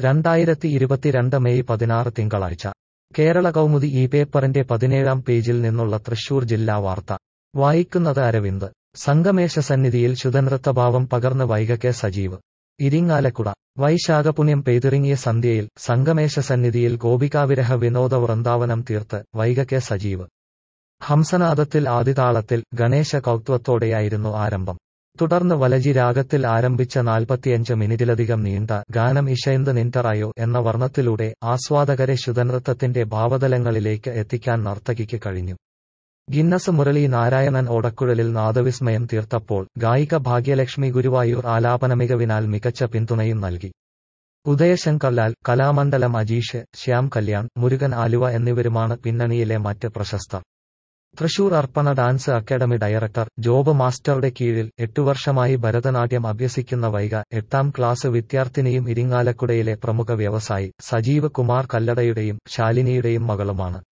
രണ്ടായിരത്തി ഇരുപത്തിരണ്ട് മെയ് പതിനാറ് തിങ്കളാഴ്ച കേരള കൗമുദി ഈ പേപ്പറിന്റെ പതിനേഴാം പേജിൽ നിന്നുള്ള തൃശൂർ ജില്ലാ വാർത്ത വായിക്കുന്നത് അരവിന്ദ് സംഗമേശ സന്നിധിയിൽ ശുദ്ധനൃത്തഭാവം പകർന്ന് വൈകക്കെ സജീവ് ഇരിങ്ങാലക്കുട വൈശാഖപുണ്യം പെയ്തിറങ്ങിയ സന്ധ്യയിൽ സംഗമേശ സന്നിധിയിൽ ഗോപികാവിരഹ വിനോദ വൃന്ദാവനം തീർത്ത് വൈകക്കെ സജീവ് ഹംസനാദത്തിൽ ആദിതാളത്തിൽ ഗണേശ കൗത്വത്തോടെയായിരുന്നു ആരംഭം തുടർന്ന് വലജി രാഗത്തിൽ ആരംഭിച്ച നാൽപ്പത്തിയഞ്ച് മിനിറ്റിലധികം നീണ്ട ഗാനം ഇഷൈന്ത് നിൻറ്ററായോ എന്ന വർണ്ണത്തിലൂടെ ആസ്വാദകരെ ശുദ്ധനൃത്തത്തിന്റെ ഭാവതലങ്ങളിലേക്ക് എത്തിക്കാൻ നർത്തകിക്ക് കഴിഞ്ഞു ഗിന്നസ് മുരളി നാരായണൻ ഓടക്കുഴലിൽ നാദവിസ്മയം തീർത്തപ്പോൾ ഗായിക ഭാഗ്യലക്ഷ്മി ഗുരുവായൂർ ആലാപന മികവിനാൽ മികച്ച പിന്തുണയും നൽകി ഉദയശങ്കർലാൽ കലാമണ്ഡലം അജീഷ് ശ്യാം കല്യാൺ മുരുകൻ ആലുവ എന്നിവരുമാണ് പിന്നണിയിലെ മറ്റ് പ്രശസ്തർ Thrissur Arpana dance academy director Job മാസ്റ്ററുടെ കീഴിൽ എട്ടു വർഷമായി ഭരതനാട്യം അഭ്യസിക്കുന്ന വൈക എട്ടാം ക്ലാസ് വിദ്യാർത്ഥിനിയും ഇരിങ്ങാലക്കുടയിലെ പ്രമുഖ വ്യവസായി സജീവ് കുമാർ കല്ലടയുടെയും ശാലിനിയുടെയും മകളുമാണ്